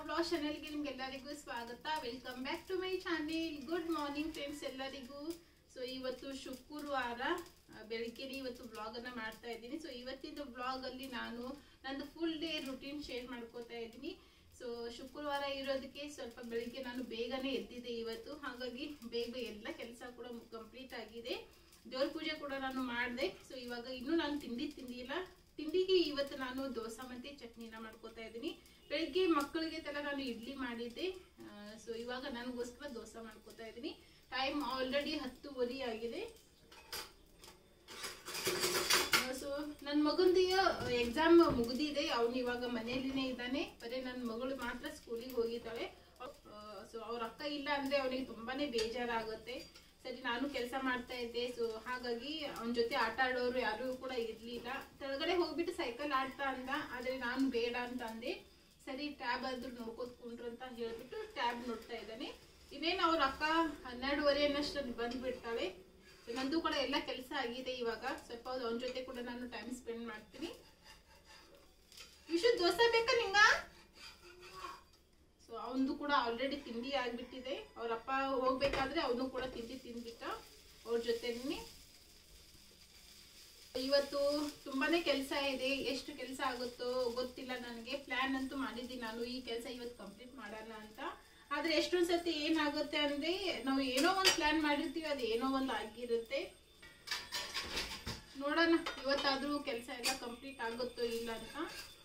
blog ಚಾನೆಲ್ಗೆ ನಿಮ್ಗೆಲ್ಲರಿಗೂ ಸ್ವಾಗತ welcome back to my channel good morning friends ಎಲ್ಲರಿಗೂ ಸೊ ಇವತ್ತು ಶುಕ್ರವಾರ ಆ, ಬೆಳಿಗ್ಗೆನೆ ಇವತ್ತು ಬ್ಲಾಗ್ ಅನ್ನ ಮಾಡ್ತಾ ಇದ್ದೀನಿ ಸೊ ಇವತ್ತಿನ ಬ್ಲಾಗ್ ಅಲ್ಲಿ ನಾನು ನಂದು ಫುಲ್ ಡೇ ರುಟೀನ್ ಶೇರ್ ಮಾಡ್ಕೋತಾ ಇದ್ದೀನಿ ಸೊ ಶುಕ್ರವಾರ ಇರೋದಕ್ಕೆ ಸ್ವಲ್ಪ ಬೆಳಿಗ್ಗೆ ನಾನು ಬೇಗನೆ ಎದ್ದಿದ್ದೆ ಇವತ್ತು ಹಾಗಾಗಿ ಬೇಗ ಎಲ್ಲ ಕೆಲಸ ಕೂಡ ಕಂಪ್ಲೀಟ್ ಆಗಿದೆ ದೇವ್ರ ಪೂಜೆ ಕೂಡ ನಾನು ಮಾಡಿದೆ ಸೊ ಇವಾಗ ಇನ್ನೂ ನಾನು ತಿಂಡಿ ತಿಂದಿಲ್ಲ ತಿಂಡಿಗೆ ಇವತ್ತು ನಾನು ದೋಸೆ ಮತ್ತೆ ಚಟ್ನಿನ ಮಾಡ್ಕೋತಾ ಇದ್ದೀನಿ ಬೆಳಿಗ್ಗೆ ಮಕ್ಕಳಿಗೆ ತರ ನಾನು ಇಡ್ಲಿ ಮಾಡಿದ್ದೆ ಸೊ ಇವಾಗ ನನಗೋಸ್ಕರ ದೋಸೆ ಮಾಡ್ಕೋತಾ ಇದ್ದೀನಿ ಟೈಮ್ ಆಲ್ರೆಡಿ ಹತ್ತುವರೆ ಆಗಿದೆ ಸೊ ನನ್ನ ಮಗಂದಿಯ ಎಕ್ಸಾಮ್ ಮುಗಿದಿದೆ ಅವನು ಇವಾಗ ಮನೆಯಲ್ಲಿನೇ ಇದ್ದಾನೆ ಬರೀ ನನ್ನ ಮಗಳು ಮಾತ್ರ ಸ್ಕೂಲಿಗೆ ಹೋಗಿದ್ದಾಳೆ ಸೊ ಅವ್ರ ಅಕ್ಕ ಇಲ್ಲ ಅಂದ್ರೆ ಅವನಿಗೆ ತುಂಬಾನೇ ಬೇಜಾರಾಗುತ್ತೆ ಸರಿ ನಾನು ಕೆಲಸ ಮಾಡ್ತಾ ಇದ್ದೆ ಸೊ ಹಾಗಾಗಿ ಅವನ ಜೊತೆ ಆಟ ಆಡೋರು ಯಾರು ಕೂಡ ಇರ್ಲಿಲ್ಲ ಕೆಳಗಡೆ ಹೋಗ್ಬಿಟ್ಟು ಸೈಕಲ್ ಆಡ್ತಾ ಅಂದ ಆದ್ರೆ ನಾನು ಬೇಡ ಅಂತ ಅಂದೆ ಸರಿ ಟ್ಯಾಬ್ ಆದ್ರೂ ನೋಡ್ಕೋತ್ ಕುಂಡ್ರು ಅಂತ ಹೇಳ್ಬಿಟ್ಟು ಟ್ಯಾಬ್ ನೋಡ್ತಾ ಇದ್ದಾನೆ ಇನ್ನೇನು ಅವ್ರ ಅಕ್ಕ ಹನ್ನೆರಡುವರೆ ಅನ್ನಷ್ಟಲ್ಲಿ ಬಂದ್ಬಿಡ್ತಾಳೆ So, ನಂದು ಕೂಡ ಎಲ್ಲ ಕೆಲಸ ಆಗಿದೆ ಇವಾಗ ಸ್ವಲ್ಪ ಹೊತ್ತು ಅವನ ಜೊತೆ ಕೂಡ ನಾನು ಟೈಮ್ ಸ್ಪೆಂಡ್ ಮಾಡ್ತೀನಿ ವಿಶು ದೋಸೆ ಬೇಕಾ ನಿಂಗ ಸೊ ಅವನದು ಕೂಡ ಆಲ್ರೆಡಿ ತಿಂಡಿ ಆಗ್ಬಿಟ್ಟಿದೆ ಅವ್ರಪ್ಪ ಹೋಗ್ಬೇಕಾದ್ರೆ ಅವನು ಕೂಡ ತಿಂಡಿ ತಿಂದ್ಬಿಟ್ಟ ಅವ್ರ ಜೊತೆನೇ ಇವತ್ತು ತುಂಬಾನೇ ಕೆಲಸ ಇದೆ ಎಷ್ಟು ಕೆಲಸ ಆಗುತ್ತೋ ಗೊತ್ತಿಲ್ಲ ನನಗೆ ಪ್ಲಾನ್ ಅಂತೂ ಮಾಡಿದ್ದೀನಿ ನಾನು ಈ ಕೆಲಸ ಇವತ್ತು ಕಂಪ್ಲೀಟ್ ಮಾಡೋಣ ಅಂತ ಆದ್ರೆ ಎಷ್ಟೊಂದ್ ಸತಿ ಏನಾಗುತ್ತೆ ಅಂದ್ರೆ ನಾವು ಏನೋ ಒಂದು ಪ್ಲಾನ್ ಮಾಡಿರ್ತೀವಿ ಅದು ಏನೋ ಒಂದು ಆಗಿರುತ್ತೆ ನೋಡೋಣ ಇವತ್ತಾದ್ರೂ ಕೆಲಸ ಎಲ್ಲ ಕಂಪ್ಲೀಟ್ ಆಗುತ್ತೋ ಇಲ್ಲ ಅಂತ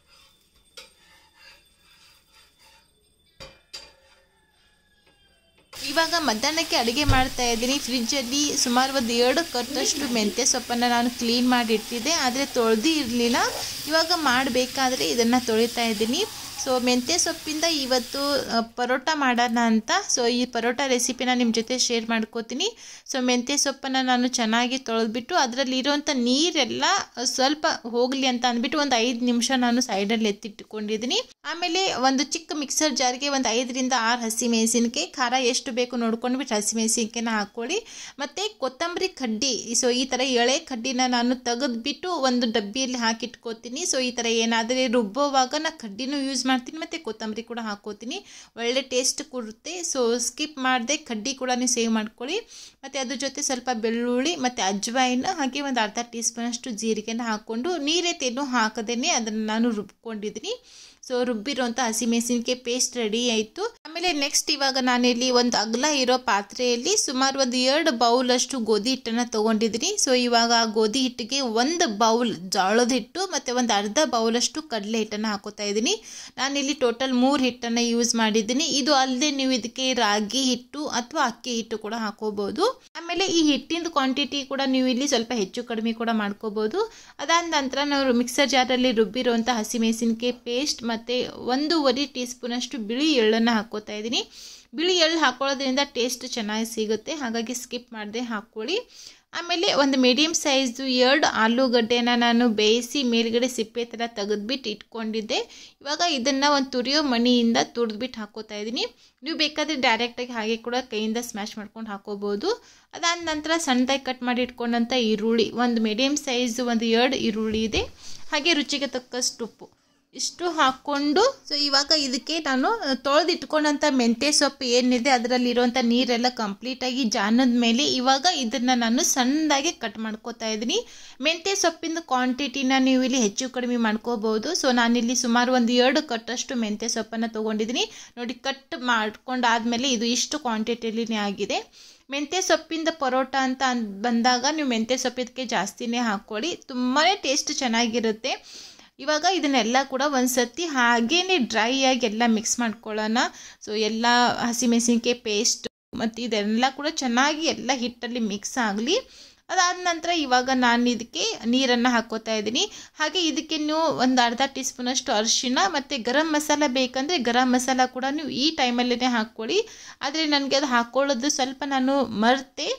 ಇವಾಗ ಮಧ್ಯಾಹ್ನಕ್ಕೆ ಅಡುಗೆ ಮಾಡ್ತಾ ಇದ್ದೀನಿ ಫ್ರಿಜ್ಜಲ್ಲಿ ಸುಮಾರು ಒಂದು ಎರಡು ಕಟ್ಟಷ್ಟು ಮೆಂತ್ಯ ಸೊಪ್ಪನ್ನು ನಾನು ಕ್ಲೀನ್ ಮಾಡಿ ಇಟ್ಟಿದ್ದೆ ಆದರೆ ತೊಳೆದು ಇರಲಿಲ್ಲ ಇವಾಗ ಮಾಡಬೇಕಾದ್ರೆ ಇದನ್ನು ತೊಳಿತಾ ಇದ್ದೀನಿ ಸೊ ಮೆಂತ್ಯ ಸೊಪ್ಪಿಂದ ಇವತ್ತು ಆ, ಪರೋಟ ಮಾಡೋಣ ಅಂತ ಸೊ ಈ ಪರೋಟ ರೆಸಿಪಿನ ನಿಮ್ಮ ಜೊತೆ ಶೇರ್ ಮಾಡ್ಕೋತೀನಿ ಸೊ ಮೆಂತ್ಯ ಸೊಪ್ಪನ್ನು ನಾನು ಚೆನ್ನಾಗಿ ತೊಳೆದ್ಬಿಟ್ಟು ಅದರಲ್ಲಿರುವಂಥ ನೀರೆಲ್ಲ ಸ್ವಲ್ಪ ಹೋಗಲಿ ಅಂತ ಅಂದ್ಬಿಟ್ಟು ಒಂದು ಐದು ನಿಮಿಷ ನಾನು ಸೈಡಲ್ಲಿ ಎತ್ತಿಟ್ಕೊಂಡಿದ್ದೀನಿ ಆಮೇಲೆ ಒಂದು ಚಿಕ್ಕ ಮಿಕ್ಸರ್ ಜಾರ್ಗೆ ಒಂದು ಐದರಿಂದ ಆರು ಹಸಿಮೆಣಸಿನ್ಕಾಯಿ ಖಾರ ಎಷ್ಟು ಬೇಕು ನೋಡ್ಕೊಂಡ್ಬಿಟ್ಟು ಹಸಿಮೆಣಸಿನ್ಕಾಯಿನ ಹಾಕ್ಕೊಳ್ಳಿ ಮತ್ತು ಕೊತ್ತಂಬರಿ ಕಡ್ಡಿ ಸೊ ಈ ಥರ ಎಳೆ ಕಡ್ಡಿನ ನಾನು ತೆಗೆದ್ಬಿಟ್ಟು ಒಂದು ಡಬ್ಬಿಯಲ್ಲಿ ಹಾಕಿಟ್ಕೋತೀನಿ ಸೊ ಈ ಥರ ಏನಾದರೆ ರುಬ್ಬೋವಾಗ ನಾ ಕಡ್ಡಿನೂ ಯೂಸ್ ಮಾಡ್ತೀನಿ ಮತ್ತು ಕೊತ್ತಂಬರಿ ಕೂಡ ಹಾಕೋತೀನಿ ಒಳ್ಳೆ ಟೇಸ್ಟ್ ಕೊಡುತ್ತೆ ಸೊ ಸ್ಕಿಪ್ ಮಾಡದೆ ಕಡ್ಡಿ ಕೂಡ ನೀವು ಸೇವ್ ಮಾಡ್ಕೊಳ್ಳಿ ಮತ್ತು ಅದ್ರ ಜೊತೆ ಸ್ವಲ್ಪ ಬೆಳ್ಳುಳ್ಳಿ ಮತ್ತು ಅಜ್ವಾಯಿನ ಹಾಗೆ ಒಂದು ಅರ್ಧ ಟೀ ಸ್ಪೂನಷ್ಟು ಜೀರಿಗೆನ ಹಾಕ್ಕೊಂಡು ನೀರೇತೇನು ಹಾಕದೇನೆ ಅದನ್ನು ನಾನು ರುಬ್ಕೊಂಡಿದ್ದೀನಿ ಸೊ ರುಬ್ಬಿರೋಂಥ ಹಸಿಮೆಣಸಿನ್ಕಾಯಿ ಪೇಸ್ಟ್ ರೆಡಿ ಆಯಿತು ಆಮೇಲೆ ನೆಕ್ಸ್ಟ್ ಇವಾಗ ನಾನಿಲ್ಲಿ ಒಂದು ಅಗಲ ಇರೋ ಪಾತ್ರೆಯಲ್ಲಿ ಸುಮಾರು ಒಂದು ಎರಡು ಬೌಲ್ ಅಷ್ಟು ಗೋಧಿ ಹಿಟ್ಟನ್ನು ತೊಗೊಂಡಿದ್ದೀನಿ ಸೊ ಇವಾಗ ಆ ಗೋಧಿ ಹಿಟ್ಟಿಗೆ ಒಂದು ಬೌಲ್ ಜೋಳದ ಹಿಟ್ಟು ಮತ್ತು ಒಂದು ಅರ್ಧ ಬೌಲಷ್ಟು ಕಡಲೆ ಹಿಟ್ಟನ್ನು ಹಾಕೋತಾ ಇದ್ದೀನಿ ನಾನಿಲ್ಲಿ ಟೋಟಲ್ ಮೂರು ಹಿಟ್ಟನ್ನು ಯೂಸ್ ಮಾಡಿದ್ದೀನಿ ಇದು ಅಲ್ಲದೆ ನೀವು ಇದಕ್ಕೆ ರಾಗಿ ಹಿಟ್ಟು ಅಥವಾ ಅಕ್ಕಿ ಹಿಟ್ಟು ಕೂಡ ಹಾಕೋಬಹುದು ಆಮೇಲೆ ಈ ಹಿಟ್ಟಿನ ಕ್ವಾಂಟಿಟಿ ಕೂಡ ನೀವು ಇಲ್ಲಿ ಸ್ವಲ್ಪ ಹೆಚ್ಚು ಕಡಿಮೆ ಕೂಡ ಮಾಡ್ಕೋಬಹುದು ಅದಾದ ನಂತರ ನಾವು ಮಿಕ್ಸರ್ ಜಾರಲ್ಲಿ ರುಬ್ಬಿರುವಂಥ ಹಸಿಮೆಣಸಿನ್ಕಾಯಿ ಪೇಸ್ಟ್ ಮತ್ತು ಒಂದೂವರೆ ಟೀ ಸ್ಪೂನಷ್ಟು ಬಿಳಿ ಎಳ್ಳನ್ನು ಹಾಕೋತಾ ಇದ್ದೀನಿ ಬಿಳಿ ಎಳ್ಳು ಹಾಕೊಳ್ಳೋದ್ರಿಂದ ಟೇಸ್ಟ್ ಚೆನ್ನಾಗಿ ಸಿಗುತ್ತೆ ಹಾಗಾಗಿ ಸ್ಕಿಪ್ ಮಾಡದೆ ಹಾಕ್ಕೊಳ್ಳಿ ಆಮೇಲೆ ಒಂದು ಮೀಡಿಯಮ್ ಸೈಜ್ದು ಎರಡು ಆಲೂಗಡ್ಡೆನ ನಾನು ಬೇಯಿಸಿ ಮೇಲ್ಗಡೆ ಸಿಪ್ಪೆ ಥರ ತೆಗೆದ್ಬಿಟ್ಟು ಇಟ್ಕೊಂಡಿದ್ದೆ ಇವಾಗ ಇದನ್ನು ಒಂದು ತುರಿಯೋ ಮಣಿಯಿಂದ ತುರಿದ್ಬಿಟ್ಟು ಹಾಕೋತಾ ಇದ್ದೀನಿ ನೀವು ಬೇಕಾದರೆ ಡೈರೆಕ್ಟಾಗಿ ಹಾಗೆ ಕೂಡ ಕೈಯಿಂದ ಸ್ಮ್ಯಾಶ್ ಮಾಡ್ಕೊಂಡು ಹಾಕೋಬೋದು ಅದಾದ ನಂತರ ಸಣ್ಣದಾಗಿ ಕಟ್ ಮಾಡಿ ಇಟ್ಕೊಂಡಂಥ ಈರುಳ್ಳಿ ಒಂದು ಮೀಡಿಯಮ್ ಸೈಜ್ ಒಂದು ಎರಡು ಈರುಳ್ಳಿ ಇದೆ ಹಾಗೆ ರುಚಿಗೆ ತಕ್ಕಷ್ಟು ಉಪ್ಪು ಇಷ್ಟು ಹಾಕ್ಕೊಂಡು ಸೊ ಇವಾಗ ಇದಕ್ಕೆ ನಾನು ತೊಳೆದಿಟ್ಕೊಂಡಂಥ ಮೆಂತ್ಯ ಸೊಪ್ಪು ಏನಿದೆ ಅದರಲ್ಲಿರುವಂಥ ನೀರೆಲ್ಲ ಕಂಪ್ಲೀಟಾಗಿ ಜಾನದ ಮೇಲೆ ಇವಾಗ ಇದನ್ನು ನಾನು ಸಣ್ಣದಾಗಿ ಕಟ್ ಮಾಡ್ಕೋತಾ ಇದ್ದೀನಿ ಮೆಂತ್ಯ ಸೊಪ್ಪಿನ ಕ್ವಾಂಟಿಟಿನ ನೀವು ಇಲ್ಲಿ ಹೆಚ್ಚು ಕಡಿಮೆ ಮಾಡ್ಕೋಬಹುದು ಸೊ ನಾನಿಲ್ಲಿ ಸುಮಾರು ಒಂದು ಎರಡು ಕಟ್ಟಷ್ಟು ಮೆಂತ್ಯ ಸೊಪ್ಪನ್ನು ತೊಗೊಂಡಿದ್ದೀನಿ ನೋಡಿ ಕಟ್ ಮಾಡ್ಕೊಂಡಾದ್ಮೇಲೆ ಇದು ಇಷ್ಟು ಕ್ವಾಂಟಿಟಿಲಿನೇ ಆಗಿದೆ ಮೆಂತ್ಯ ಸೊಪ್ಪಿಂದ ಪರೋಟ ಅಂತ ಅನ್ ಬಂದಾಗ ನೀವು ಮೆಂತ್ಯ ಸೊಪ್ಪಿದಕ್ಕೆ ಜಾಸ್ತಿನೇ ಹಾಕ್ಕೊಳ್ಳಿ ತುಂಬಾ ಟೇಸ್ಟ್ ಚೆನ್ನಾಗಿರುತ್ತೆ ಇವಾಗ ಇದನ್ನೆಲ್ಲ ಕೂಡ ಒಂದು ಸತಿ ಹಾಗೇನೆ ಡ್ರೈ ಆಗಿ ಎಲ್ಲ ಮಿಕ್ಸ್ ಮಾಡ್ಕೊಳ್ಳೋಣ ಸೊ ಎಲ್ಲ ಹಸಿಮೆಣಸಿನ್ಕಾಯಿ ಪೇಸ್ಟ್ ಮತ್ತು ಇದೆಲ್ಲ ಕೂಡ ಚೆನ್ನಾಗಿ ಎಲ್ಲ ಹಿಟ್ಟಲ್ಲಿ ಮಿಕ್ಸ್ ಆಗಲಿ ಅದಾದ ನಂತರ ಇವಾಗ ನಾನು ಇದಕ್ಕೆ ನೀರನ್ನು ಹಾಕೋತಾ ಇದ್ದೀನಿ ಹಾಗೆ ಇದಕ್ಕೆ ನೀವು ಒಂದು ಅರ್ಧ ಟೀ ಸ್ಪೂನಷ್ಟು ಅರಿಶಿಣ ಮತ್ತು ಗರಂ ಮಸಾಲ ಬೇಕಂದರೆ ಗರಂ ಮಸಾಲ ಕೂಡ ನೀವು ಈ ಟೈಮಲ್ಲೇ ಹಾಕ್ಕೊಳ್ಳಿ ಆದರೆ ನನಗೆ ಅದು ಹಾಕ್ಕೊಳ್ಳೋದು ಸ್ವಲ್ಪ ನಾನು ಮರ್ತೆ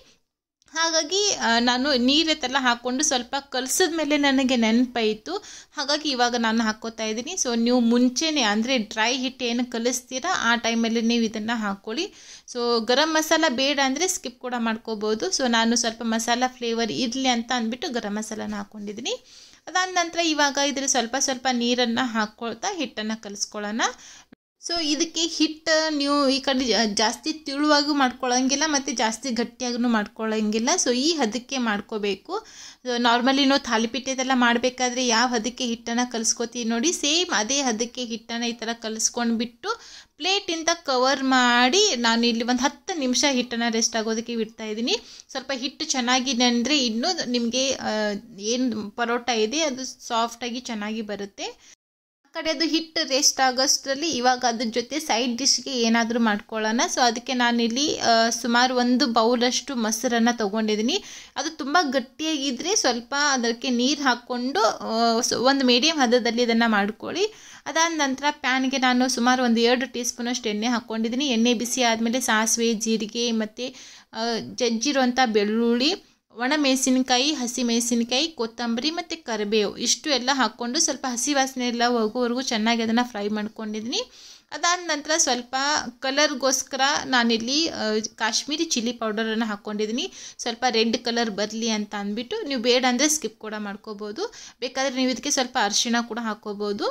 ಹಾಗಾಗಿ ಆ, ನಾನು ನೀರೆತ್ತೆಲ್ಲ ಹಾಕ್ಕೊಂಡು ಸ್ವಲ್ಪ ಕಲಸಿದ ಮೇಲೆ ನನಗೆ ನೆನಪಾಯಿತು ಹಾಗಾಗಿ ಇವಾಗ ನಾನು ಹಾಕ್ಕೋತಾ ಇದ್ದೀನಿ ಸೊ ನೀವು ಮುಂಚೆನೇ ಅಂದರೆ ಡ್ರೈ ಹಿಟ್ಟು ಏನು ಕಲಿಸ್ತೀರಾ ಆ ಟೈಮಲ್ಲಿ ನೀವು ಇದನ್ನು ಹಾಕ್ಕೊಳ್ಳಿ ಸೊ ಗರಂ ಮಸಾಲ ಬೇಡ ಅಂದರೆ ಸ್ಕಿಪ್ ಕೂಡ ಮಾಡ್ಕೋಬೋದು ಸೊ ನಾನು ಸ್ವಲ್ಪ ಮಸಾಲ ಫ್ಲೇವರ್ ಇರಲಿ ಅಂತ ಅಂದ್ಬಿಟ್ಟು ಗರಂ ಮಸಾಲಾನ ಹಾಕ್ಕೊಂಡಿದ್ದೀನಿ ಅದಾದ ನಂತರ ಇವಾಗ ಇದ್ರ ಸ್ವಲ್ಪ ಸ್ವಲ್ಪ ನೀರನ್ನು ಹಾಕ್ಕೊಳ್ತಾ ಹಿಟ್ಟನ್ನು ಕಲಿಸ್ಕೊಳ್ಳೋಣ ಸೊ ಇದಕ್ಕೆ ಹಿಟ್ಟು ನೀವು ಈ ಕಡೆ ಜಾ- ಜಾಸ್ತಿ ತಿಳುವಾಗೂ ಮಾಡ್ಕೊಳ್ಳೋಂಗಿಲ್ಲ ಮತ್ತು ಜಾಸ್ತಿ ಗಟ್ಟಿಯಾಗೂ ಮಾಡ್ಕೊಳ್ಳೋಂಗಿಲ್ಲ ಸೊ ಈ ಹದಕ್ಕೆ ಮಾಡ್ಕೋಬೇಕು ನಾರ್ಮಲಿ ನಾವು ತಾಲಿಪೀಠದೆಲ್ಲ ಮಾಡಬೇಕಾದ್ರೆ ಯಾವ ಹದಕ್ಕೆ ಹಿಟ್ಟನ್ನು ಕಲಿಸ್ಕೋತೀವಿ ನೋಡಿ ಸೇಮ್ ಅದೇ ಹದಕ್ಕೆ ಹಿಟ್ಟನ್ನು ಈ ಥರ ಕಲಿಸ್ಕೊಂಡ್ಬಿಟ್ಟು ಪ್ಲೇಟಿಂದ ಕವರ್ ಮಾಡಿ ನಾನು ಇಲ್ಲಿ ಒಂದು ಹತ್ತು ನಿಮಿಷ ಹಿಟ್ಟನ್ನು ರೆಸ್ಟ್ ಆಗೋದಕ್ಕೆ ಬಿಡ್ತಾ ಇದ್ದೀನಿ ಸ್ವಲ್ಪ ಹಿಟ್ಟು ಚೆನ್ನಾಗಿ ನೆಂದರೆ ಇನ್ನೂ ನಿಮಗೆ ಏನು ಪರೋಟ ಇದೆ ಅದು ಸಾಫ್ಟಾಗಿ ಚೆನ್ನಾಗಿ ಬರುತ್ತೆ ಆ ಕಡೆ ಅದು ಹಿಟ್ಟು ರೆಸ್ಟ್ ಆಗೋಷ್ಟರಲ್ಲಿ ಇವಾಗ ಅದ್ರ ಜೊತೆ ಸೈಡ್ ಡಿಶ್ಗೆ ಏನಾದರೂ ಮಾಡ್ಕೊಳ್ಳೋಣ ಸೊ ಅದಕ್ಕೆ ನಾನಿಲ್ಲಿ ಆ, ಸುಮಾರು ಒಂದು ಬೌಲಷ್ಟು ಮೊಸರನ್ನು ತೊಗೊಂಡಿದ್ದೀನಿ ಅದು ತುಂಬ ಗಟ್ಟಿಯಾಗಿದ್ದರೆ ಸ್ವಲ್ಪ ಅದಕ್ಕೆ ನೀರು ಹಾಕ್ಕೊಂಡು ಆ, ಸ- ಒಂದು ಮೀಡಿಯಮ್ ಹದದಲ್ಲಿ ಇದನ್ನು ಮಾಡ್ಕೊಳ್ಳಿ ಅದಾದ ನಂತರ ಪ್ಯಾನ್ಗೆ ನಾನು ಸುಮಾರು ಒಂದು ಎರಡು ಟೀ ಸ್ಪೂನಷ್ಟು ಎಣ್ಣೆ ಹಾಕ್ಕೊಂಡಿದ್ದೀನಿ ಎಣ್ಣೆ ಬಿಸಿ ಆದಮೇಲೆ ಸಾಸಿವೆ ಜೀರಿಗೆ ಮತ್ತು ಜಜ್ಜಿರುವಂಥ ಬೆಳ್ಳುಳ್ಳಿ ಒಣ ಮೆಣಸಿನಕಾಯಿ ಹಸಿ ಮೆಣಸಿನಕಾಯಿ ಕೊತ್ತಂಬರಿ ಮತ್ತು ಕರಿಬೇವು ಇಷ್ಟು ಎಲ್ಲ ಹಾಕ್ಕೊಂಡು ಸ್ವಲ್ಪ ಹಸಿ ವಾಸನೆ ಎಲ್ಲ ಹೋಗೋವರೆಗೂ ಚೆನ್ನಾಗಿ ಅದನ್ನು ಫ್ರೈ ಮಾಡ್ಕೊಂಡಿದ್ದೀನಿ ಅದಾದ ನಂತರ ಸ್ವಲ್ಪ ಕಲರ್ಗೋಸ್ಕರ ನಾನಿಲ್ಲಿ ಆ, ಕಾಶ್ಮೀರಿ ಚಿಲ್ಲಿ ಪೌಡರನ್ನು ಹಾಕ್ಕೊಂಡಿದ್ದೀನಿ ಸ್ವಲ್ಪ ರೆಡ್ ಕಲರ್ ಬರಲಿ ಅಂತ ಅಂದ್ಬಿಟ್ಟು ನೀವು ಬೇಡ ಅಂದರೆ ಸ್ಕಿಪ್ ಕೂಡ ಮಾಡ್ಕೋಬೋದು ಬೇಕಾದರೆ ನೀವು ಇದಕ್ಕೆ ಸ್ವಲ್ಪ ಅರಿಶಿಣ ಕೂಡ ಹಾಕ್ಕೋಬೋದು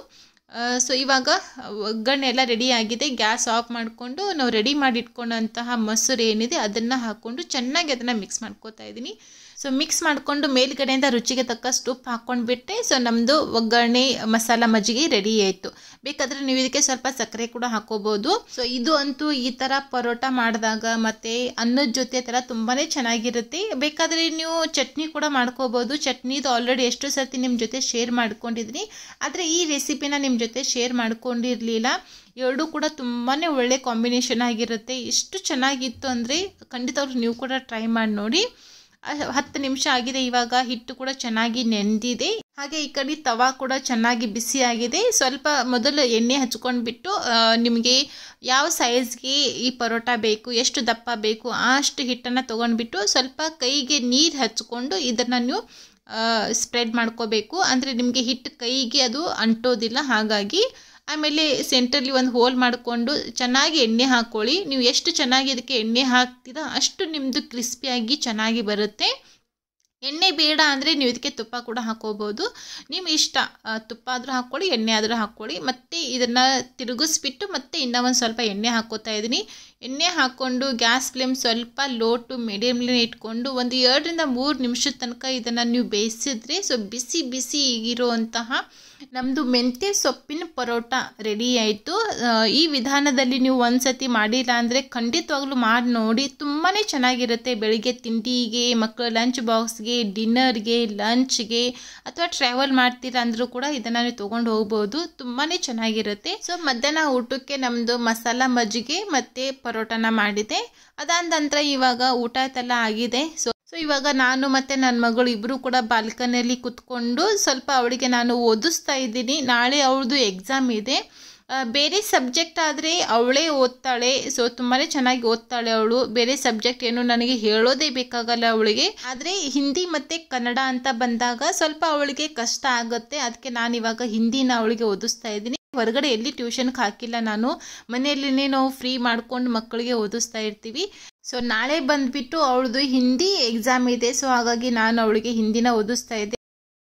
ಸೊ ಇವಾಗ ಒಗ್ಗರಣೆ ಎಲ್ಲ ರೆಡಿ ಆಗಿದೆ ಗ್ಯಾಸ್ ಆಫ್ ಮಾಡಿಕೊಂಡು ನಾವು ರೆಡಿ ಮಾಡಿ ಇಟ್ಕೊಂಡಂತಹ ಮೊಸರು ಏನಿದೆ ಅದನ್ನು ಹಾಕ್ಕೊಂಡು ಚೆನ್ನಾಗಿ ಅದನ್ನು ಮಿಕ್ಸ್ ಮಾಡ್ಕೋತಾ ಇದ್ದೀನಿ ಸೊ ಮಿಕ್ಸ್ ಮಾಡಿಕೊಂಡು ಮೇಲ್ಗಡೆಯಿಂದ ರುಚಿಗೆ ತಕ್ಕಷ್ಟು ಉಪ್ಪು ಹಾಕ್ಕೊಂಡ್ಬಿಟ್ಟೆ ಸೊ ನಮ್ಮದು ಒಗ್ಗರಣೆ ಮಸಾಲ ಮಜ್ಜಿಗೆ ರೆಡಿ ಆಯಿತು ಬೇಕಾದರೆ ನೀವು ಇದಕ್ಕೆ ಸ್ವಲ್ಪ ಸಕ್ಕರೆ ಕೂಡ ಹಾಕೋಬೋದು ಸೊ ಇದು ಅಂತೂ ಈ ಥರ ಪರೋಟ ಮಾಡಿದಾಗ ಮತ್ತು ಅನ್ನದ ಜೊತೆ ಥರ ತುಂಬಾ ಚೆನ್ನಾಗಿರುತ್ತೆ ಬೇಕಾದರೆ ನೀವು ಚಟ್ನಿ ಕೂಡ ಮಾಡ್ಕೋಬೋದು ಚಟ್ನಿದು ಆಲ್ರೆಡಿ ಎಷ್ಟು ಸರ್ತಿ ನಿಮ್ಮ ಜೊತೆ ಶೇರ್ ಮಾಡ್ಕೊಂಡಿದ್ದೀನಿ ಆದರೆ ಈ ರೆಸಿಪಿನ ನಿಮ್ಮ ಜೊತೆ ಶೇರ್ ಮಾಡ್ಕೊಂಡಿರಲಿಲ್ಲ ಎರಡೂ ಕೂಡ ತುಂಬಾ ಒಳ್ಳೆ ಕಾಂಬಿನೇಷನ್ ಆಗಿರುತ್ತೆ ಎಷ್ಟು ಚೆನ್ನಾಗಿತ್ತು ಅಂದರೆ ಖಂಡಿತವಾಗ್ಲೂ ನೀವು ಕೂಡ ಟ್ರೈ ಮಾಡಿ ನೋಡಿ ಅಹ್, ಹತ್ತು ನಿಮಿಷ ಆಗಿದೆ ಇವಾಗ ಹಿಟ್ಟು ಕೂಡ ಚೆನ್ನಾಗಿ ನೆಂದಿದೆ ಹಾಗೆ ಈ ಕಡೆ ತವಾ ಕೂಡ ಚೆನ್ನಾಗಿ ಬಿಸಿ ಆಗಿದೆ ಸ್ವಲ್ಪ ಮೊದಲು ಎಣ್ಣೆ ಹಚ್ಕೊಂಡ್ಬಿಟ್ಟು ನಿಮಗೆ ಯಾವ ಸೈಜ್ಗೆ ಈ ಪರೋಟ ಬೇಕು ಎಷ್ಟು ದಪ್ಪ ಬೇಕು ಅಷ್ಟು ಹಿಟ್ಟನ್ನು ತೊಗೊಂಡ್ಬಿಟ್ಟು ಸ್ವಲ್ಪ ಕೈಗೆ ನೀರು ಹಚ್ಕೊಂಡು ಇದನ್ನು ನೀವು ಸ್ಪ್ರೆಡ್ ಮಾಡ್ಕೋಬೇಕು ಅಂದರೆ ನಿಮಗೆ ಹಿಟ್ಟು ಕೈಗೆ ಅದು ಅಂಟೋದಿಲ್ಲ ಹಾಗಾಗಿ ಆಮೇಲೆ ಸೆಂಟ್ರಲ್ಲಿ ಒಂದು ಹೋಲ್ ಮಾಡಿಕೊಂಡು ಚೆನ್ನಾಗಿ ಎಣ್ಣೆ ಹಾಕ್ಕೊಳ್ಳಿ ನೀವು ಎಷ್ಟು ಚೆನ್ನಾಗಿ ಇದಕ್ಕೆ ಎಣ್ಣೆ ಹಾಕ್ತೀರಾ ಅಷ್ಟು ನಿಮ್ಮದು ಕ್ರಿಸ್ಪಿಯಾಗಿ ಚೆನ್ನಾಗಿ ಬರುತ್ತೆ ಎಣ್ಣೆ ಬೇಡ ಅಂದರೆ ನೀವು ಇದಕ್ಕೆ ತುಪ್ಪ ಕೂಡ ಹಾಕೋಬೋದು ನಿಮ್ಮ ಇಷ್ಟ ಆ, ತುಪ್ಪ ಆದರೂ ಹಾಕ್ಕೊಳ್ಳಿ ಎಣ್ಣೆ ಆದರೂ ಹಾಕ್ಕೊಳ್ಳಿ ಮತ್ತು ಇದನ್ನು ತಿರುಗಿಸ್ಬಿಟ್ಟು ಮತ್ತೆ ಇನ್ನೂ ಒಂದು ಸ್ವಲ್ಪ ಎಣ್ಣೆ ಹಾಕ್ಕೋತಾ ಇದ್ದೀನಿ ಎಣ್ಣೆ ಹಾಕ್ಕೊಂಡು ಗ್ಯಾಸ್ ಫ್ಲೇಮ್ ಸ್ವಲ್ಪ ಲೋ ಟು ಮೀಡಿಯಮ್ಲಿ ಇಟ್ಕೊಂಡು ಒಂದು ಎರಡರಿಂದ ಮೂರು ನಿಮಿಷದ ತನಕ ಇದನ್ನು ನೀವು ಬೇಯಿಸಿದ್ರೆ ಸೊ ಬಿಸಿ ಬಿಸಿ ಇರುವಂತಹ ನಮ್ಮದು ಮೆಂತ್ಯ ಸೊಪ್ಪಿನ ಪರೋಟ ರೆಡಿ ಆಯಿತು ಈ ವಿಧಾನದಲ್ಲಿ ನೀವು ಒಂದು ಸತಿ ಮಾಡಿಲ್ಲ ಅಂದರೆ ಖಂಡಿತವಾಗ್ಲೂ ಮಾಡಿ ನೋಡಿ ತುಂಬಾ ಚೆನ್ನಾಗಿರುತ್ತೆ ಬೆಳಿಗ್ಗೆ ತಿಂಡಿಗೆ ಮಕ್ಕಳ ಲಂಚ್ ಬಾಕ್ಸ್ಗೆ ಡಿನ್ನರ್ಗೆ ಲಂಚ್ಗೆ ಅಥವಾ ಟ್ರಾವೆಲ್ ಮಾಡ್ತೀರಾ ಅಂದರೂ ಕೂಡ ಇದನ್ನು ನೀವು ತೊಗೊಂಡು ಹೋಗ್ಬೋದು ತುಂಬಾ ಚೆನ್ನಾಗಿರುತ್ತೆ ಸೊ ಮಧ್ಯಾಹ್ನ ಊಟಕ್ಕೆ ನಮ್ಮದು ಮಸಾಲ ಮಜ್ಜಿಗೆ ಮತ್ತು ಪರೋಟನ ಮಾಡಿದೆ ಅದಾದ ನಂತರ ಇವಾಗ ಊಟ ಎಲ್ಲ ಆಗಿದೆ ಸೊ ಸೊ ಇವಾಗ ನಾನು ಮತ್ತು ನನ್ನ ಮಗಳು ಇಬ್ಬರು ಕೂಡ ಬಾಲ್ಕನಿಯಲ್ಲಿ ಕುತ್ಕೊಂಡು ಸ್ವಲ್ಪ ಅವಳಿಗೆ ನಾನು ಓದಿಸ್ತಾ ಇದ್ದೀನಿ ನಾಳೆ ಅವಳದು ಎಕ್ಸಾಮ್ ಇದೆ ಆ, ಬೇರೆ ಸಬ್ಜೆಕ್ಟ್ ಆದರೆ ಅವಳೇ ಓದ್ತಾಳೆ ಸೊ ತುಂಬಾ ಚೆನ್ನಾಗಿ ಓದ್ತಾಳೆ ಅವಳು ಬೇರೆ ಸಬ್ಜೆಕ್ಟ್ ಏನು ನನಗೆ ಹೇಳೋದೇ ಬೇಕಾಗಲ್ಲ ಅವಳಿಗೆ ಆದರೆ ಹಿಂದಿ ಮತ್ತು ಕನ್ನಡ ಅಂತ ಬಂದಾಗ ಸ್ವಲ್ಪ ಅವಳಿಗೆ ಕಷ್ಟ ಆಗುತ್ತೆ ಅದಕ್ಕೆ ನಾನು ಇವಾಗ ಹಿಂದಿನ ಅವಳಿಗೆ ಓದಿಸ್ತಾ ಇದ್ದೀನಿ ಹೊರಗಡೆ ಎಲ್ಲಿ ಟ್ಯೂಷನ್ಗೆ ಹಾಕಿಲ್ಲ ನಾನು ಮನೆಯಲ್ಲಿನೇ ನಾವು ಫ್ರೀ ಮಾಡ್ಕೊಂಡು ಮಕ್ಕಳಿಗೆ ಓದಿಸ್ತಾ ಇರ್ತೀವಿ ಸೊ ನಾಳೆ ಬಂದ್ಬಿಟ್ಟು ಅವಳದು ಹಿಂದಿ ಎಕ್ಸಾಮ್ ಇದೆ ಸೊ ಹಾಗಾಗಿ ನಾನು ಅವಳಿಗೆ ಹಿಂದಿನ ಓದಿಸ್ತಾ ಇದ್ದೆ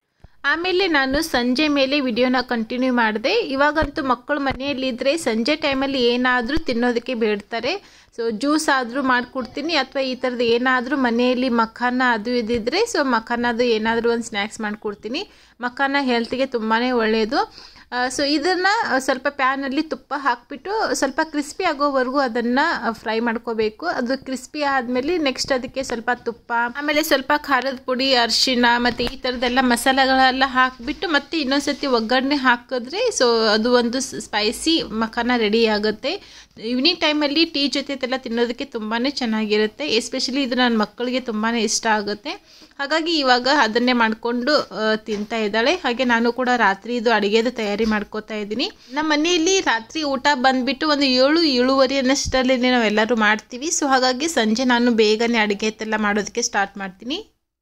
ಆಮೇಲೆ ನಾನು ಸಂಜೆ ಮೇಲೆ ವಿಡಿಯೋನ ಕಂಟಿನ್ಯೂ ಮಾಡಿದೆ ಇವಾಗಂತೂ ಮಕ್ಕಳು ಮನೆಯಲ್ಲಿದ್ದರೆ ಸಂಜೆ ಟೈಮಲ್ಲಿ ಏನಾದರೂ ತಿನ್ನೋದಕ್ಕೆ ಬೇಡ್ತಾರೆ ಸೊ ಜ್ಯೂಸ್ ಆದರೂ ಮಾಡಿಕೊಡ್ತೀನಿ ಅಥವಾ ಈ ಥರದ್ದು ಏನಾದರೂ ಮನೆಯಲ್ಲಿ ಮಖಾನ ಅದು ಇದ್ದಿದ್ರೆ ಸೊ ಮಖಾನದು ಏನಾದರೂ ಒಂದು ಸ್ನ್ಯಾಕ್ಸ್ ಮಾಡಿಕೊಡ್ತೀನಿ ಮಖಾನ ಹೆಲ್ತ್ಗೆ ತುಂಬಾ ಒಳ್ಳೆಯದು ಸೊ ಇದನ್ನು ಸ್ವಲ್ಪ ಪ್ಯಾನಲ್ಲಿ ತುಪ್ಪ ಹಾಕಿಬಿಟ್ಟು ಸ್ವಲ್ಪ ಕ್ರಿಸ್ಪಿ ಆಗೋವರೆಗೂ ಅದನ್ನು ಫ್ರೈ ಮಾಡ್ಕೋಬೇಕು ಅದು ಕ್ರಿಸ್ಪಿ ಆದಮೇಲೆ ನೆಕ್ಸ್ಟ್ ಅದಕ್ಕೆ ಸ್ವಲ್ಪ ತುಪ್ಪ ಆಮೇಲೆ ಸ್ವಲ್ಪ ಖಾರದ ಪುಡಿ ಅರಿಶಿಣ ಮತ್ತು ಈ ಥರದ್ದೆಲ್ಲ ಮಸಾಲೆಗಳೆಲ್ಲ ಹಾಕಿಬಿಟ್ಟು ಮತ್ತೆ ಇನ್ನೊಂದ್ಸತಿ ಒಗ್ಗರಣೆ ಹಾಕಿದ್ರೆ ಸೊ ಅದು ಒಂದು ಸ್ಪೈಸಿ ಮಖಾನ ರೆಡಿ ಆಗುತ್ತೆ ಈವ್ನಿಂಗ್ ಟೈಮಲ್ಲಿ ಟೀ ಜೊತೆ ಎಲ್ಲ ತಿನ್ನೋದಕ್ಕೆ ತುಂಬಾ ಚೆನ್ನಾಗಿರುತ್ತೆ ಎಸ್ಪೆಷಲಿ ಇದು ನನ್ನ ಮಕ್ಕಳಿಗೆ ತುಂಬಾ ಇಷ್ಟ ಆಗುತ್ತೆ ಹಾಗಾಗಿ ಇವಾಗ ಅದನ್ನೇ ಮಾಡಿಕೊಂಡು ತಿಂತಾ ಇದ್ದಾಳೆ ಹಾಗೆ ನಾನು ಕೂಡ ರಾತ್ರಿ ಇದು ಅಡುಗೆದು ತಯಾರಿ ಮಾಡ್ಕೋತಾ ಇದ್ದೀನಿ ನಮ್ಮ ಮನೆಯಲ್ಲಿ ರಾತ್ರಿ ಊಟ ಬಂದ್ಬಿಟ್ಟು ಒಂದು ಏಳು ಏಳುವರೆ ಅನ್ನಷ್ಟರಲ್ಲಿ ನಾವೆಲ್ಲರೂ ಮಾಡ್ತೀವಿ ಸೊ ಹಾಗಾಗಿ ಸಂಜೆ ನಾನು ಬೇಗನೆ ಅಡುಗೆ ಎಲ್ಲ ಮಾಡೋದಕ್ಕೆ ಸ್ಟಾರ್ಟ್ ಮಾಡ್ತೀನಿ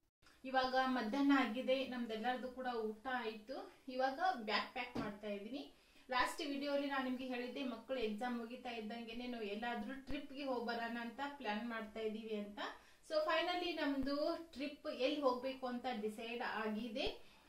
ಇವಾಗ ಮಧ್ಯಾಹ್ನ ಆಗಿದೆ ನಮ್ದೆಲ್ಲರದು ಕೂಡ ಊಟ ಆಯಿತು ಇವಾಗ ಬ್ಯಾಗ್ ಪ್ಯಾಕ್ ಮಾಡ್ತಾ ಇದ್ದೀನಿ ಲಾಸ್ಟ್ ವಿಡಿಯೋಲಿ ನಾನು ನಿಮಗೆ ಹೇಳಿದ್ದೆ ಮಕ್ಕಳು ಎಕ್ಸಾಮ್ ಮುಗಿತಾ ಇದ್ದಂಗೆ ನಾವು ಎಲ್ಲಾದರೂ ಟ್ರಿಪ್ಗೆ ಹೋಗ್ಬರೋಣ ಅಂತ ಪ್ಲಾನ್ ಮಾಡ್ತಾ ಇದ್ದೀವಿ ಅಂತ ಸೊ ಫೈನಲಿ ನಮ್ಮದು ಟ್ರಿಪ್ ಎಲ್ಲಿ ಹೋಗಬೇಕು ಅಂತ ಡಿಸೈಡ್ ಆಗಿದೆ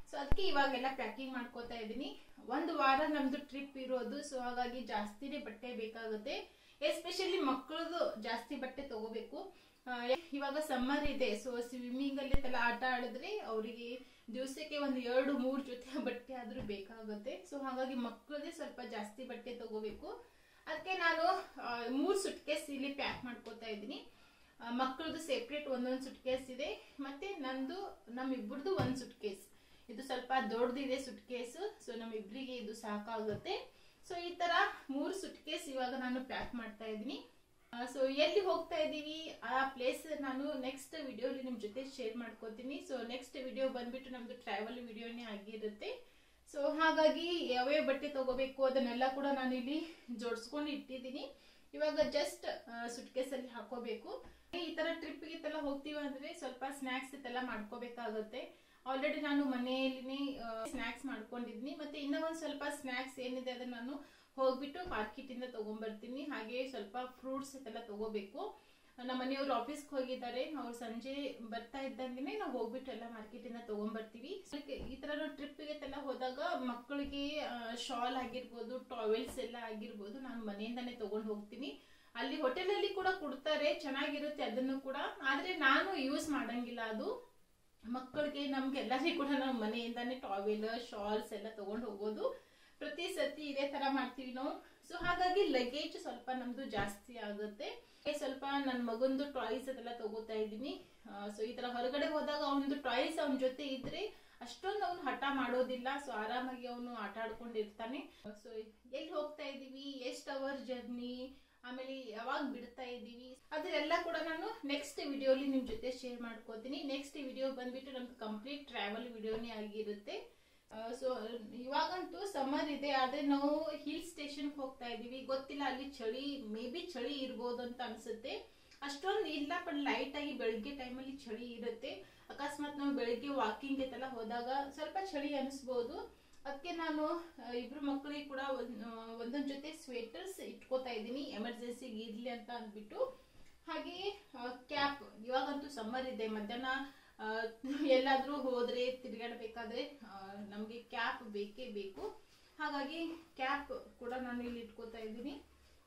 ಸೊ ಅದಕ್ಕೆ ಇವಾಗೆಲ್ಲ ಪ್ಯಾಕಿಂಗ್ ಮಾಡ್ಕೋತಾ ಇದ್ದೀನಿ ಒಂದು ವಾರ ನಮ್ದು ಟ್ರಿಪ್ ಇರೋದು ಸೊ ಹಾಗಾಗಿ ಜಾಸ್ತಿನೇ ಬಟ್ಟೆ ಬೇಕಾಗುತ್ತೆ ಎಸ್ಪೆಷಲಿ ಮಕ್ಕಳದು ಜಾಸ್ತಿ ಬಟ್ಟೆ ತಗೋಬೇಕು ಆ, ಇವಾಗ ಸಮ್ಮರ್ ಇದೆ ಸೊ ಸ್ವಿಮ್ಮಿಂಗ್ ಅಲ್ಲಿ ಎಲ್ಲ ಆಟ ಆಡಿದ್ರೆ ಅವರಿಗೆ ದಿವಸಕ್ಕೆ ಒಂದು ಎರಡು ಮೂರು ಜೊತೆ ಬಟ್ಟೆ ಆದ್ರೂ ಬೇಕಾಗುತ್ತೆ ಸೊ ಹಾಗಾಗಿ ಮಕ್ಕಳದೇ ಸ್ವಲ್ಪ ಜಾಸ್ತಿ ಬಟ್ಟೆ ತಗೋಬೇಕು ಅದಕ್ಕೆ ನಾನು ಆ, ಮೂರ್ ಸುಟ್ಕೇಸ್ ಇಲ್ಲಿ ಪ್ಯಾಕ್ ಮಾಡ್ಕೋತಾ ಇದ್ದೀನಿ ಮಕ್ಕಳದು ಸೆಪ್ರೇಟ್ ಒಂದೊಂದು ಸುಟ್ಕೇಸ್ ಇದೆ ಮತ್ತೆ ನಂದು ನಮ್ಮಿಬ್ಬರದು ಒಂದು ಸುಟ್ಕೇಸ್ ಇದು ಸ್ವಲ್ಪ ದೊಡ್ಡದಿದೆ ಸುಟ್ಕೇಸ್ ಸೊ ನಮ್ಮಿಬ್ರಿಗೆ ಇದು ಸಾಕಾಗುತ್ತೆ ಸೊ ಈ ತರ ಮೂರು ಸುಟ್ಕೇಸ್ ಇವಾಗ ನಾನು ಪ್ಯಾಕ್ ಮಾಡ್ತಾ ಇದ್ದೀನಿ ಸೊ ಎಲ್ಲಿ ಹೋಗ್ತಾ ಇದ್ದೀವಿ ಆ ಪ್ಲೇಸ್ ನಾನು ನೆಕ್ಸ್ಟ್ ವಿಡಿಯೋಲಿ ನಿಮ್ ಜೊತೆ ಶೇರ್ ಮಾಡ್ಕೋತೀನಿ ಸೊ ನೆಕ್ಸ್ಟ್ ವಿಡಿಯೋ ಬಂದ್ಬಿಟ್ಟು ನಮ್ದು ಟ್ರಾವೆಲ್ ವಿಡಿಯೋನೇ ಆಗಿರುತ್ತೆ ಸೊ ಹಾಗಾಗಿ ಯಾವ್ಯಾವ ಬಟ್ಟೆ ತಗೋಬೇಕು ಅದನ್ನೆಲ್ಲ ಕೂಡ ನಾನು ಇಲ್ಲಿ ಜೋಡಿಸ್ಕೊಂಡು ಇಟ್ಟಿದ್ದೀನಿ ಇವಾಗ ಜಸ್ಟ್ ಸುಟ್ಕೇಸ್ ಅಲ್ಲಿ ಹಾಕೋಬೇಕು ಈ ತರ ಟ್ರಿಪ್ ಗಿತ್ತೆಲ್ಲ ಹೋಗ್ತೀವಿ ಅಂದ್ರೆ ಸ್ವಲ್ಪ ಸ್ನಾಕ್ಸ್ ಇದೆಲ್ಲ ಮಾಡ್ಕೋಬೇಕಾಗುತ್ತೆ ಆಲ್ರೆಡಿ ನಾನು ಮನೆಯಲ್ಲಿ ಸ್ನಾಕ್ಸ್ ಮಾಡ್ಕೊಂಡಿದ್ದೀನಿ ಮತ್ತೆ ಇನ್ನೂ ಒಂದ್ ಸ್ವಲ್ಪ ಸ್ನಾಕ್ಸ್ ಏನಿದೆ ಅದನ್ನ ನಾನು ಹೋಗ್ಬಿಟ್ಟು ಮಾರ್ಕೆಟ್ ಇಂದ ತಗೊಂಡ್ಬರ್ತೀನಿ ಹಾಗೆ ಸ್ವಲ್ಪ ಫ್ರೂಟ್ಸ್ ಇದೆಲ್ಲ ತಗೋಬೇಕು ನಮ್ಮ ಮನೆಯವರು ಆಫೀಸ್ಗೆ ಹೋಗಿದ್ದಾರೆ ಅವ್ರು ಸಂಜೆ ಬರ್ತಾ ಇದ್ದಂಗೆನೆ ನಾವು ಹೋಗ್ಬಿಟ್ಟು ಎಲ್ಲ ಮಾರ್ಕೆಟ್ ಇಂದ ತಗೊಂಡ್ಬರ್ತೀವಿ So, ಈ ತರ ನಾವು ಟ್ರಿಪ್ಗೆ ಎಲ್ಲ ಹೋದಾಗ ಮಕ್ಕಳಿಗೆ ಶಾಲ್ ಆಗಿರ್ಬೋದು ಟಾವೆಲ್ಸ್ ಎಲ್ಲ ಆಗಿರ್ಬೋದು ನಾನು ಮನೆಯಿಂದಾನೇ ತಗೊಂಡು ಹೋಗ್ತೀನಿ ಅಲ್ಲಿ ಹೋಟೆಲ್ ಅಲ್ಲಿ ಕೂಡ ಕೊಡ್ತಾರೆ ಚೆನ್ನಾಗಿರುತ್ತೆ ಅದನ್ನು ಕೂಡ ಆದ್ರೆ ನಾನು ಯೂಸ್ ಮಾಡಂಗಿಲ್ಲ ಅದು ಮಕ್ಕಳಿಗೆ ನಮ್ಗೆ ಎಲ್ಲರಿಗೂ ಕೂಡ ನಾವು ಮನೆಯಿಂದಾನೇ ಟಾವೆಲ್ ಶಾಲ್ಸ್ ಎಲ್ಲ ತಗೊಂಡು ಹೋಗೋದು ಪ್ರತಿ ಸತಿ ಇದೇ ತರ ಮಾಡ್ತೀವಿ ನಾವು ಸೊ ಹಾಗಾಗಿ ಲಗೇಜ್ ಸ್ವಲ್ಪ ನಮ್ದು ಜಾಸ್ತಿ ಆಗುತ್ತೆ ಹಾಗೆ ಸ್ವಲ್ಪ ನನ್ನ ಮಗಂದು ಟಾಯ್ಸ್ ಅದೆಲ್ಲ ತಗೋತಾ ಇದ್ದೀನಿ ಸೊ ಈ ತರ ಹೊರಗಡೆ ಹೋದಾಗ ಅವನದು ಟಾಯ್ಸ್ ಅವನ ಜೊತೆ ಇದ್ರೆ ಅಷ್ಟೊಂದು ಅವನು ಹಠ ಮಾಡೋದಿಲ್ಲ ಸೊ ಆರಾಮಾಗಿ ಅವನು ಆಟ ಆಡ್ಕೊಂಡಿರ್ತಾನೆ ಸೊ ಎಲ್ಲಿ ಹೋಗ್ತಾ ಇದೀವಿ ಎಷ್ಟು ಅವರ್ ಜರ್ನಿ ಆಮೇಲೆ ಯಾವಾಗ ಬಿಡ್ತಾ ಇದ್ದೀವಿ ಅದರೆಲ್ಲ ಕೂಡ ನಾನು ನೆಕ್ಸ್ಟ್ ವಿಡಿಯೋಲಿ ನಿಮ್ ಜೊತೆ ಶೇರ್ ಮಾಡ್ಕೋತೀನಿ ನೆಕ್ಸ್ಟ್ ವಿಡಿಯೋ ಬಂದ್ಬಿಟ್ಟು ನಮ್ದು ಕಂಪ್ಲೀಟ್ ಟ್ರಾವೆಲ್ ವಿಡಿಯೋನೇ ಆಗಿರುತ್ತೆ ಸೊ ಇವಾಗಂತೂ ಸಮ್ಮರ್ ಇದೆ ಆದ್ರೆ ನಾವು ಹಿಲ್ ಸ್ಟೇಷನ್ ಹೋಗ್ತಾ ಇದೀವಿ ಗೊತ್ತಿಲ್ಲ ಅಲ್ಲಿ ಚಳಿ ಮೇ ಬಿ ಚಳಿ ಇರ್ಬೋದು ಅಂತ ಅನ್ಸುತ್ತೆ ಅಷ್ಟೊಂದು ಇಲ್ಲ ಬಟ್ ಲೈಟ್ ಆಗಿ ಬೆಳಿಗ್ಗೆ ಟೈಮಲ್ಲಿ ಚಳಿ ಇರುತ್ತೆ ಅಕಸ್ಮಾತ್ ನಾವು ಬೆಳಿಗ್ಗೆ ವಾಕಿಂಗ್ ಎಲ್ಲ ಹೋದಾಗ ಸ್ವಲ್ಪ ಚಳಿ ಅನಿಸ್ಬೋದು ಅದಕ್ಕೆ ನಾನು ಆ, ಇಬ್ರು ಮಕ್ಕಳಿಗೆ ಕೂಡ ಒಂದ್- ಆ, ಒಂದೊಂದ್ ಜೊತೆ ಸ್ವೆಟರ್ಸ್ ಇಟ್ಕೋತಾ ಇದ್ದೀನಿ ಎಮರ್ಜೆನ್ಸಿಗೆ ಇರ್ಲಿ ಅಂತ ಅಂದ್ಬಿಟ್ಟು ಹಾಗೆ ಕ್ಯಾಪ್ ಇವಾಗಂತೂ ಸಮ್ಮರ್ ಇದೆ ಮಧ್ಯಾಹ್ನ ಆ, ಎಲ್ಲಾದ್ರೂ ಹೋದ್ರೆ ತಿರ್ಗಾಡ್ಬೇಕಾದ್ರೆ ಆ, ನಮ್ಗೆ ಕ್ಯಾಪ್ ಬೇಕೇ ಬೇಕು ಹಾಗಾಗಿ ಕ್ಯಾಪ್ ಕೂಡ ನಾನು ಇಲ್ಲಿ ಇಟ್ಕೋತಾ ಇದ್ದೀನಿ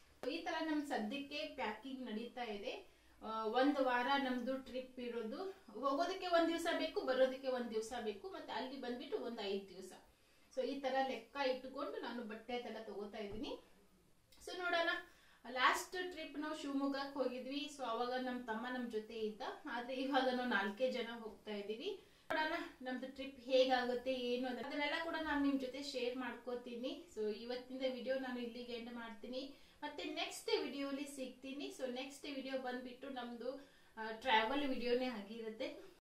ಈ ತರ ನಮ್ ಸದ್ಯಕ್ಕೆ ಪ್ಯಾಕಿಂಗ್ ನಡೀತಾ ಇದೆ ಆ, ಒಂದು ವಾರ ನಮ್ದು ಟ್ರಿಪ್ ಇರೋದು ಹೋಗೋದಕ್ಕೆ ಒಂದ್ ದಿವಸ ಬೇಕು ಬರೋದಕ್ಕೆ ಒಂದ್ ದಿವಸ ಬೇಕು ಮತ್ತೆ ಅಲ್ಲಿ ಬಂದ್ಬಿಟ್ಟು ಒಂದ್ ಐದ್ ದಿವಸ ಸೊ ಈ ತರ ಲೆಕ್ಕ ಇಟ್ಟುಕೊಂಡು ನಾನು ಬಟ್ಟೆ ಅದೆಲ್ಲ ತಗೋತಾ ಇದ್ದೀನಿ ಸೊ ನೋಡೋಣ ಲಾಸ್ಟ್ ಟ್ರಿಪ್ ನಾವು ಶಿವಮೊಗ್ಗಕ್ಕೆ ಹೋಗಿದ್ವಿ ಸೊ ಅವಾಗ ನಮ್ಮ ತಮ್ಮ ನಮ್ಮ ಜೊತೆ ಇದ್ದ ಆದ್ರೆ ಇವಾಗ ನಾವು ನಾಲ್ಕೇ ಜನ ಹೋಗ್ತಾ ಇದೀವಿ ನೋಡೋಣ ನಮ್ದು ಟ್ರಿಪ್ ಹೇಗಾಗುತ್ತೆ ಏನು ಅಂತ ಅದನ್ನೆಲ್ಲ ಕೂಡ ನಾನು ನಿಮ್ ಜೊತೆ ಶೇರ್ ಮಾಡ್ಕೋತೀನಿ ಸೊ ಇವತ್ತಿನ ವಿಡಿಯೋ ನಾನು ಇಲ್ಲಿಗೆ ಎಂಡ್ ಮಾಡ್ತೀನಿ ಮತ್ತೆ ನೆಕ್ಸ್ಟ್ ವಿಡಿಯೋಲಿ ಸಿಗ್ತೀನಿ ಸೊ ನೆಕ್ಸ್ಟ್ ವಿಡಿಯೋ ಬಂದ್ಬಿಟ್ಟು ನಮ್ದು ಟ್ರಾವೆಲ್ ವಿಡಿಯೋನೇ ಆಗಿರುತ್ತೆ